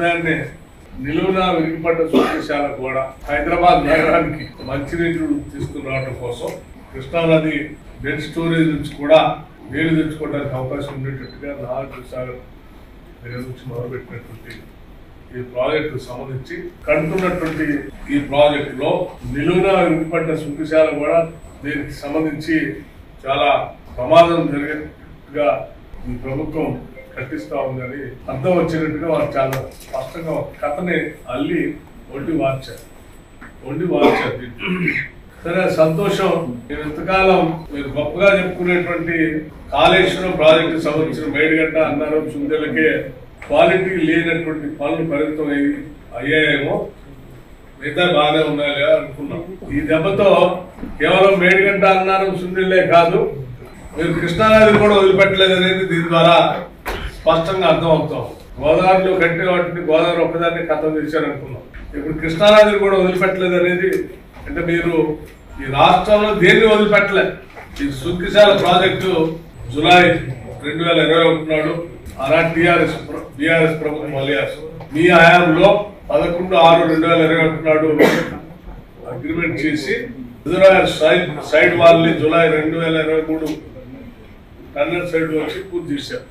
ఉదయాన్నే నిలువున విరిగిపడ్డ సుఖశాల కూడా హైదరాబాద్ నగరానికి మంచినీళ్ళు తీసుకురావడం కోసం కృష్ణానది డెడ్ స్టోరేజ్ నుంచి కూడా నీళ్లు తెచ్చుకోవడానికి అవకాశం ఉండేటట్టుగా నాలుగు సాగర్ దగ్గర నుంచి మొదలుపెట్టినటువంటి ఈ ప్రాజెక్టు సంబంధించి కడుతున్నటువంటి ఈ ప్రాజెక్ట్ లో నిలువున విడిపడ్డ సుఖశాల కూడా దీనికి సంబంధించి చాలా ప్రమాదం జరిగేట్టుగా ఈ ప్రభుత్వం కట్టిస్తా ఉందని అర్థం వచ్చినట్టుగా వారు చాలా స్పష్టంగా ఒక కథని అల్లి ఒడ్డి వార్చారు వండి వార్చారు దీన్ని. సరే సంతోషం నేను ఇంతకాలం మీరు గొప్పగా చెప్పుకునేటువంటి కాళేశ్వరం ప్రాజెక్టు సంబంధించిన మేడిగడ్డ అన్నారం సుందెలకే క్వాలిటీ లేనటువంటి పనులు పరిమితం అయ్యి అయ్యాయేమో మిగతా బాగానే ఉన్నాయా అనుకున్నాం ఈ దెబ్బతో కేవలం మేడిగడ్డ అన్నారం సుందెలే కాదు మీరు కృష్ణానది కూడా వదిలిపెట్టలేదు అనేది దీని ద్వారా స్పష్టంగా అర్థం అవుతాం గోదావరిలో కట్టిన వాటిని గోదావరి ఒక్కదాన్ని కథం చేశారు అనుకున్నాం ఇప్పుడు కృష్ణానదిని కూడా వదిలిపెట్టలేదు అనేది అంటే మీరు ఈ రాష్ట్రంలో దేన్ని వదిలిపెట్టలేదు ఈ సుంకిశాల ప్రాజెక్టు జులై రెండు వేల ఇరవై ఒకటి నాడు ఆనాటి టిఆర్ఎస్ బీఆర్ఎస్ ప్రభుత్వం అలియాస్ మీ హయాంలో పదకొండు ఆరు రెండు వేల ఇరవై ఒకటి నాడు అగ్రిమెంట్ చేసి రిజర్వాయర్ సైడ్ సైడ్ వాళ్ళని జులై రెండు వేల ఇరవై మూడు టన్నర్ సైడ్ వచ్చి పూర్తి చేశారు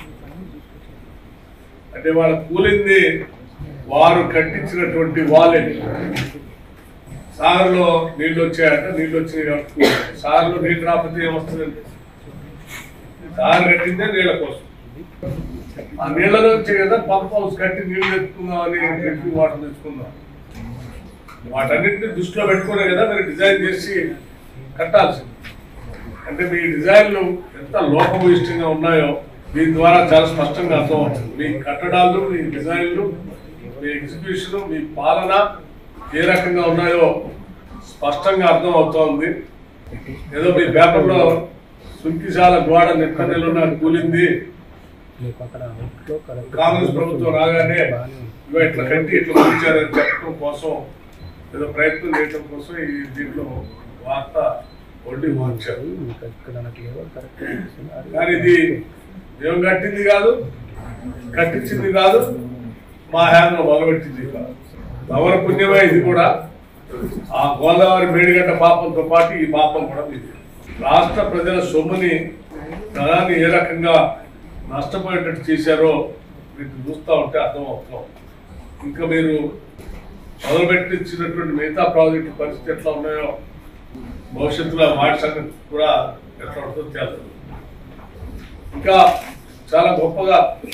అంటే వాళ్ళ కూలింది వారు కట్టించినటువంటి వాళ్ళే సాగర్లో నీళ్లు వచ్చాయంటే నీళ్లు వచ్చినాయి కాబట్టి కూలింది. సాగర్లో నీళ్లు రాకపోతే ఏమొస్తుందండి సాగర్ కట్టిందే నీళ్ళ కోసం ఆ నీళ్ళ నుంచి కదా పంప్ హౌస్ కట్టి నీళ్లు తెచ్చుకుందాం అని డ్రింకింగ్ వాటర్ తెచ్చుకుందాం వాటన్నిటిని దృష్టిలో పెట్టుకునే కదా మీరు డిజైన్ చేసి కట్టాల్సింది అంటే మీ డిజైన్లు ఎంత లోపభూయిష్టంగా ఉన్నాయో దీని ద్వారా చాలా స్పష్టంగా అర్థమవుతుంది మీ కట్టడాలు మీ డిజైన్లు మీ ఎగ్జిక్యూషన్ మీ పాలన ఏ రకంగా ఉన్నాయో స్పష్టంగా అర్థం అవుతోంది ఏదో మీ పేపర్లో సుంకిశాల గోడ నిక్క నెలలున్న కూలింది కాంగ్రెస్ ప్రభుత్వం రాగానే ఇవి ఇట్లా కట్టి ఇట్లా కూర్చారని చెప్పడం కోసం ఏదో ప్రయత్నం చేయడం కోసం ఈ దీంట్లో వార్త వడ్డీ మార్చారు కానీ ఇది మేము కట్టింది కాదు కట్టించింది కాదు మా హ్యాండ్లో మొదలుపెట్టింది కాదు ఎవరి పుణ్యమే ఇది కూడా ఆ గోదావరి మేడిగడ్డ పాపంతో పాటు ఈ పాపం కూడా ఇది రాష్ట్ర ప్రజల సొమ్ముని ధనాన్ని ఏ రకంగా నష్టపోయేటట్టు చేశారో మీకు చూస్తూ ఉంటే అర్థం అవుతాం ఇంకా మీరు మొదలుపెట్టించినటువంటి మిగతా ప్రాజెక్టు పరిస్థితి ఎట్లా ఉన్నాయో భవిష్యత్తులో వాటి సంగతి కూడా ఎట్లా ఉంటుందో తెలుసు ఇంకా చాలా గొప్పగా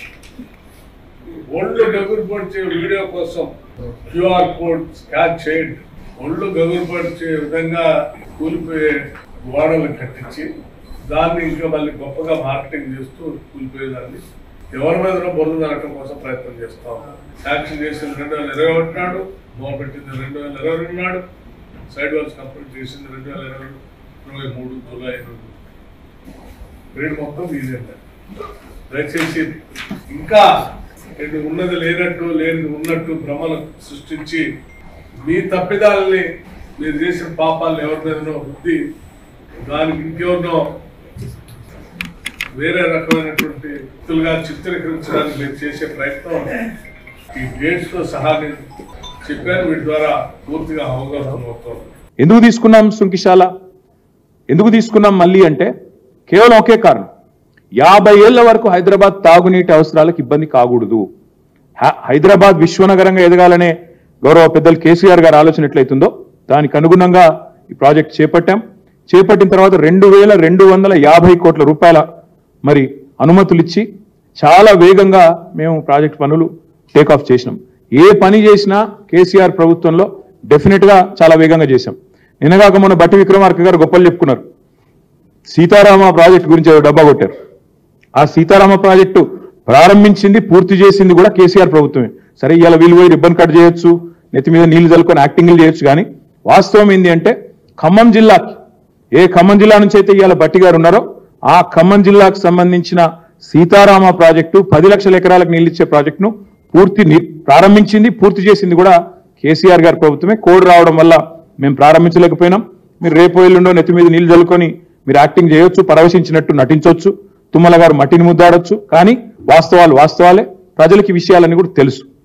ఒళ్ళు గగురు పొడిచే వీడియో కోసం క్యూఆర్ కోడ్ స్కాన్ చేయండి ఒళ్ళు గగురు పొడిచే విధంగా కూలిపోయే గోడలు కట్టించి దాన్ని ఇంకా మళ్ళీ గొప్పగా మార్కెటింగ్ చేస్తూ కూలిపోయేదాన్ని ఎవరి మీద బొర్రు జరగడం కోసం ప్రయత్నం చేస్తాం శాంక్షన్ చేసింది రెండు వేల ఇరవై ఒకటి నాడు మొదలుపెట్టింది రెండు వేల ఇరవై రెండు నాడు సైడ్ వాల్స్ కంప్లీట్ చేసింది రెండు వేల ఇరవై ఇరవై మూడు జూలై రెండు రేటు మొత్తం మీదేంట దయచేసి ఇంకా ఇది ఉన్నది లేనట్టు లేనిది ఉన్నట్టు భ్రమలు సృష్టించి మీ తప్పిదాలని మీరు చేసిన పాపాలను ఎవరి మీదనో బుద్ధి దానికి ఇంకెవరినో వేరే రకమైనటువంటి వ్యక్తులుగా చిత్రీకరించడానికి మీరు చేసే ప్రయత్నం ఈ డేట్స్ తో సహా నేను చెప్పాను వీటి ద్వారా పూర్తిగా అవగాహన అవుతాం ఎందుకు తీసుకున్నాం సుంకిశాల ఎందుకు తీసుకున్నాం మళ్ళీ అంటే కేవలం ఒకే కారణం యాభై ఏళ్ల వరకు హైదరాబాద్ తాగునీటి అవసరాలకు ఇబ్బంది కాకూడదు హ- హైదరాబాద్ విశ్వనగరంగా ఎదగాలనే గౌరవ పెద్దలు కేసీఆర్ గారు ఆలోచన ఎట్లయితుందో దానికి అనుగుణంగా ఈ ప్రాజెక్ట్ చేపట్టాం చేపట్టిన తర్వాత రెండు వేల రెండు వందల యాభై కోట్ల రూపాయల మరి అనుమతులు ఇచ్చి చాలా వేగంగా మేము ప్రాజెక్ట్ పనులు టేక్ ఆఫ్ చేసినాం ఏ పని చేసినా కేసీఆర్ ప్రభుత్వంలో డెఫినెట్ గా చాలా వేగంగా చేశాం నిన్నగాక మొన్న బట్టి విక్రమార్క గారు గొప్పలు చెప్పుకున్నారు సీతారామ ప్రాజెక్టు గురించి ఏదో డబ్బా కొట్టారు ఆ సీతారామ ప్రాజెక్టు ప్రారంభించింది పూర్తి చేసింది కూడా కేసీఆర్ ప్రభుత్వమే సరే ఇవాళ వీళ్ళు పోయి రిబ్బన్ కట్ చేయొచ్చు నెత్తి మీద నీళ్లు చల్లుకొని యాక్టింగ్లు చేయొచ్చు కానీ వాస్తవం ఏంటి అంటే ఖమ్మం జిల్లాకి ఏ ఖమ్మం జిల్లా నుంచి అయితే ఇవాళ బట్టి గారు ఉన్నారో ఆ ఖమ్మం జిల్లాకు సంబంధించిన సీతారామ ప్రాజెక్టు పది లక్షల ఎకరాలకు నీళ్ళు ఇచ్చే ప్రాజెక్టును పూర్తి ని- ప్రారంభించింది పూర్తి చేసింది కూడా కేసీఆర్ గారి ప్రభుత్వమే కోడ్ రావడం వల్ల మేము ప్రారంభించలేకపోయినాం మీరు రేపు ఎల్లుండో నెత్తి మీద నీళ్లు చల్లుకొని మీరు యాక్టింగ్ చేయొచ్చు పరవశించినట్టు నటించవచ్చు తుమ్మల గారు మట్టిని ముద్దాడొచ్చు కానీ వాస్తవాలు వాస్తవాలే ప్రజలకి ఈ విషయాలన్నీ కూడా తెలుసు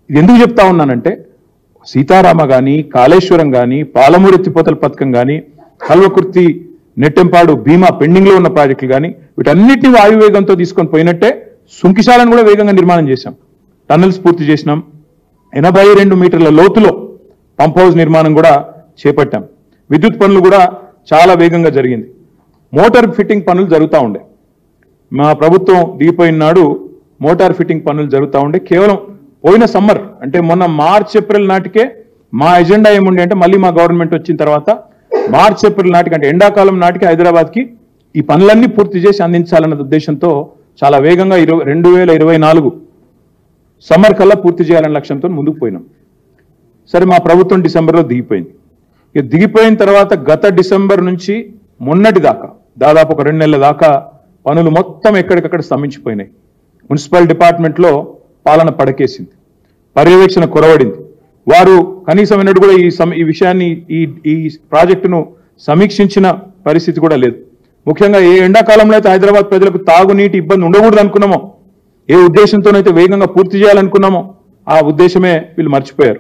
ఇది ఎందుకు చెప్తా ఉన్నానంటే సీతారామ గాని కాళేశ్వరం గాని పాలమూరు ఎత్తిపోతల పథకం గాని కల్వకుర్తి నెట్టెంపాడు భీమా పెండింగ్ లో ఉన్న ప్రాజెక్టులు కానీ వీటన్నిటిని వాయువేగంతో తీసుకొని పోయినట్టే సుంకిశాలను కూడా వేగంగా నిర్మాణం చేశాం టన్నల్స్ పూర్తి చేసినాం ఎనభై రెండు మీటర్ల లోతులో పంప్ హౌస్ నిర్మాణం కూడా చేపట్టాం విద్యుత్ పనులు కూడా చాలా వేగంగా జరిగింది మోటార్ ఫిట్టింగ్ పనులు జరుగుతూ ఉండే మా ప్రభుత్వం దిగిపోయిన నాడు మోటార్ ఫిట్టింగ్ పనులు జరుగుతూ ఉండే కేవలం పోయిన సమ్మర్ అంటే మొన్న మార్చ్ ఏప్రిల్ నాటికే మా ఎజెండా ఏముండే అంటే మళ్ళీ మా గవర్నమెంట్ వచ్చిన తర్వాత మార్చ్ ఏప్రిల్ నాటికి అంటే ఎండాకాలం నాటికి హైదరాబాద్కి ఈ పనులన్నీ పూర్తి చేసి అందించాలన్న ఉద్దేశంతో చాలా వేగంగా ఇరవై రెండు వేల ఇరవై నాలుగు సమ్మర్ కల్లా పూర్తి చేయాలనే లక్ష్యంతో ముందుకు పోయినాం సరే మా ప్రభుత్వం డిసెంబర్లో దిగిపోయింది ఇక దిగిపోయిన తర్వాత గత డిసెంబర్ నుంచి మొన్నటి దాకా దాదాపు ఒక రెండు నెలల దాకా పనులు మొత్తం ఎక్కడికక్కడ స్తంభించిపోయినాయి మున్సిపల్ డిపార్ట్మెంట్లో పాలన పడకేసింది పర్యవేక్షణ కొరవడింది వారు కనీసం ఎన్నడూ కూడా ఈ సమ- ఈ విషయాన్ని ఈ ఈ ప్రాజెక్టును సమీక్షించిన పరిస్థితి కూడా లేదు ముఖ్యంగా ఏ ఎండాకాలంలో అయితే హైదరాబాద్ ప్రజలకు తాగునీటి ఇబ్బంది ఉండకూడదు అనుకున్నామో ఏ ఉద్దేశంతోనైతే వేగంగా పూర్తి చేయాలనుకున్నామో ఆ ఉద్దేశమే వీళ్ళు మర్చిపోయారు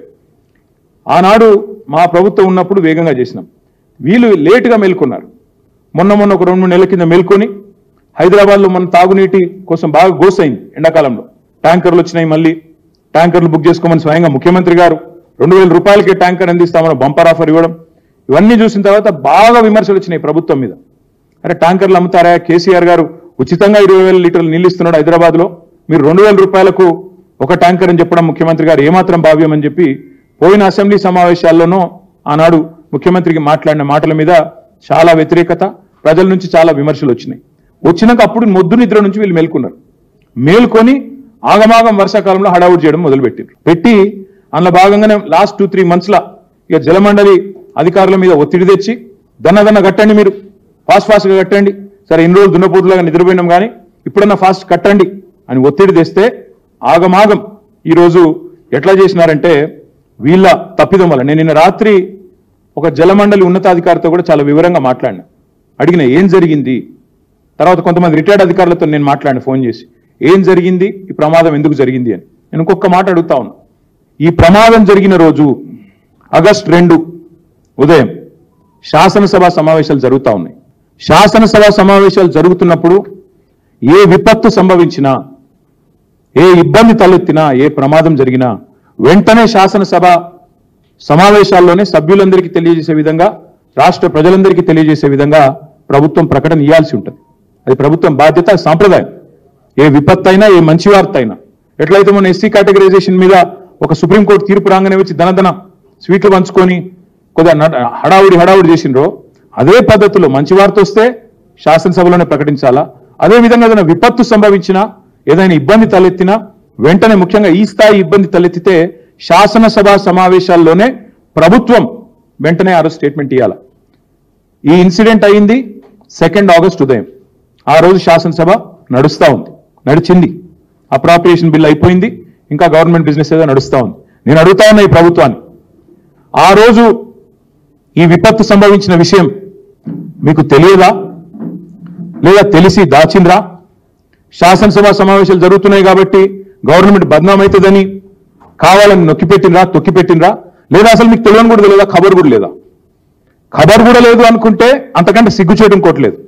ఆనాడు మా ప్రభుత్వం ఉన్నప్పుడు వేగంగా చేసినాం వీళ్ళు లేటుగా మేల్కొన్నారు మొన్న మొన్న ఒక రెండు మూడు నెలల కింద మేల్కొని హైదరాబాద్లో మన తాగునీటి కోసం బాగా గోసైంది ఎండాకాలంలో ట్యాంకర్లు వచ్చినాయి మళ్ళీ ట్యాంకర్లు బుక్ చేసుకోమని స్వయంగా ముఖ్యమంత్రి గారు రెండు వేల రూపాయలకే ట్యాంకర్ అందిస్తామని బంపర్ ఆఫర్ ఇవ్వడం ఇవన్నీ చూసిన తర్వాత బాగా విమర్శలు వచ్చినాయి ప్రభుత్వం మీద అరే ట్యాంకర్లు అమ్ముతారా కేసీఆర్ గారు ఉచితంగా ఇరవై వేల లీటర్లు నీళ్ళు ఇస్తున్నాడు హైదరాబాద్లో మీరు రెండు వేల రూపాయలకు ఒక ట్యాంకర్ అని చెప్పడం ముఖ్యమంత్రి గారు ఏమాత్రం భావ్యం అని చెప్పి పోయిన అసెంబ్లీ సమావేశాల్లోనూ ఆనాడు ముఖ్యమంత్రికి మాట్లాడిన మాటల మీద చాలా వ్యతిరేకత ప్రజల నుంచి చాలా విమర్శలు వచ్చినాయి వచ్చినాక అప్పుడు మొద్దు నిద్ర నుంచి వీళ్ళు మేల్కొన్నారు మేల్కొని ఆగమాగం వర్షాకాలంలో హడావుడి చేయడం మొదలుపెట్టారు పెట్టి అందులో భాగంగానే లాస్ట్ టూ త్రీ మంత్స్లా ఇక జలమండలి అధికారుల మీద ఒత్తిడి తెచ్చి దన్న దన్న కట్టండి మీరు ఫాస్ట్ ఫాస్ట్గా కట్టండి సరే ఇన్ని రోజులు దున్నపోతులాగా నిద్రపోయినాం కానీ ఇప్పుడన్నా ఫాస్ట్ కట్టండి అని ఒత్తిడి తెస్తే ఆగమాగం ఈరోజు ఎట్లా చేసినారంటే వీళ్ళ తప్పిదం వల్ల నేను నిన్న రాత్రి ఒక జలమండలి ఉన్నతాధికారితో కూడా చాలా వివరంగా మాట్లాడినా అడిగిన ఏం జరిగింది తర్వాత కొంతమంది రిటైర్డ్ అధికారులతో నేను మాట్లాడిన ఫోన్ చేసి ఏం జరిగింది ఈ ప్రమాదం ఎందుకు జరిగింది అని నేను ఇంకొక మాట అడుగుతా ఉన్నా ఈ ప్రమాదం జరిగిన రోజు ఆగస్ట్ రెండు ఉదయం శాసనసభ సమావేశాలు జరుగుతూ ఉన్నాయి శాసనసభ సమావేశాలు జరుగుతున్నప్పుడు ఏ విపత్తు సంభవించినా ఏ ఇబ్బంది తలెత్తినా ఏ ప్రమాదం జరిగినా వెంటనే శాసనసభ సమావేశాల్లోనే సభ్యులందరికీ తెలియజేసే విధంగా రాష్ట్ర ప్రజలందరికీ తెలియజేసే విధంగా ప్రభుత్వం ప్రకటన ఇవ్వాల్సి ఉంటుంది అది ప్రభుత్వం బాధ్యత అది సాంప్రదాయం ఏ విపత్తు అయినా ఏ మంచి వార్త అయినా ఎట్లయితే మన ఎస్సీ కేటగరైజేషన్ మీద ఒక సుప్రీంకోర్టు తీర్పు రాగానే వచ్చి ధనధన స్వీట్లు పంచుకొని కొద్దిగా నడ- హడావుడి హడావుడి చేసిండ్రో అదే పద్ధతిలో మంచి వార్త వస్తే శాసనసభలోనే ప్రకటించాలా అదే విధంగా ఏదైనా విపత్తు సంభవించినా ఏదైనా ఇబ్బంది తలెత్తినా వెంటనే ముఖ్యంగా ఈ స్థాయి ఇబ్బంది తలెత్తితే శాసనసభ సమావేశాల్లోనే ప్రభుత్వం వెంటనే ఆ రోజు స్టేట్మెంట్ ఇవ్వాలి ఈ ఇన్సిడెంట్ అయింది సెకండ్ ఆగస్ట్ ఉదయం ఆ రోజు శాసనసభ నడుస్తా ఉంది నడిచింది అప్రాప్రియేషన్ బిల్ అయిపోయింది ఇంకా గవర్నమెంట్ బిజినెస్ ఏదో నడుస్తా ఉంది నేను అడుగుతా ఉన్నా ఈ ప్రభుత్వాన్ని ఆ రోజు ఈ విపత్తు సంభవించిన విషయం మీకు తెలియదా లేదా తెలిసి దాచిండ్రా శాసనసభ సమావేశాలు జరుగుతున్నాయి కాబట్టి గవర్నమెంట్ బద్నాం అవుతుందని కావాలని నొక్కిపెట్టినరా తొక్కిపెట్టినరా లేదా అసలు మీకు తెలియని కూడా తెలియదా ఖబర్ కూడా లేదా ఖబర్ కూడా లేదు అనుకుంటే అంతకంటే సిగ్గు చేయడం ఇంకోటి లేదు